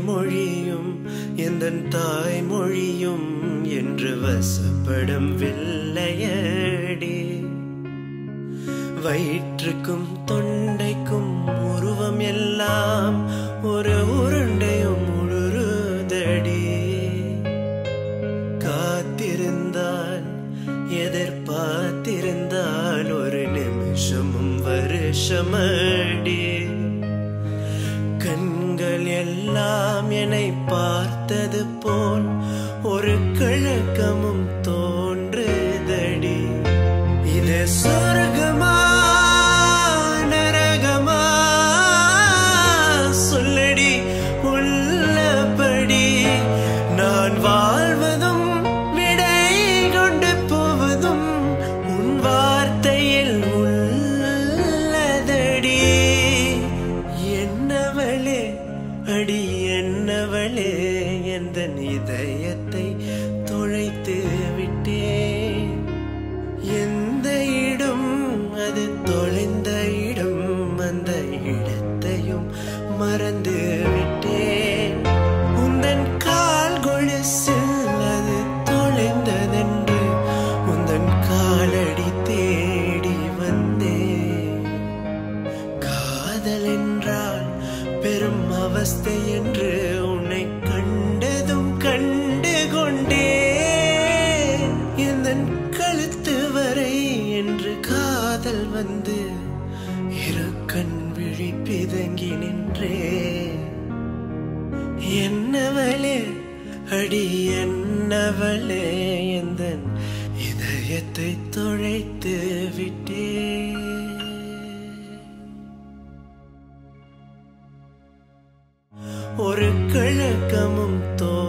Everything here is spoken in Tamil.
மொழியும் எந்த தாய்மொழியும் என்று வசப்படும் வெள்ளையடி வயிற்றுக்கும் தொண்டைக்கும் உருவம் எல்லாம் ஒரு உருண்டையும் உழுறுதடி காத்திருந்தால் எதிர்பார்த்திருந்தால் ஒரு நிமிஷமும் வருஷமடி கண்கள் எல்லாம் என்னை பார்த்தது போல் ஒரு கிழக்கமும் தோன்றுதடி இது சொர்க்கமா நரகமா சொல்லடி உள்ளபடி நான் வாழ்வதும் விடை கொண்டு போவதும் உன் வார்த்தையில் உள்ளதடி என்னவளே அடி என்னவளே எந்த இதயத்தை தொலைத்து விட்டேன் எந்த இடம் அது தொலைந்த இடம் அந்த இடத்தையும் மறந்து விட்டேன் உந்தன் கால் கொலுசில் அது தொலைந்ததென்று உந்தன் காலடி தேடி வந்தேன் காதல் என்றால் பெரும் அவஸ்தை என்று உன்னை கண்டதும் கண்டு கொண்டேன் எந்தன் கழுத்து வரை என்று காதல் வந்து இரு கண் விழி பிதங்கி நின்றேன் என்னவளே அடி என்னவளே எந்தன் இதயத்தை தொலைத்து விட்டேன் ஒரு கிழக்கமும் தோ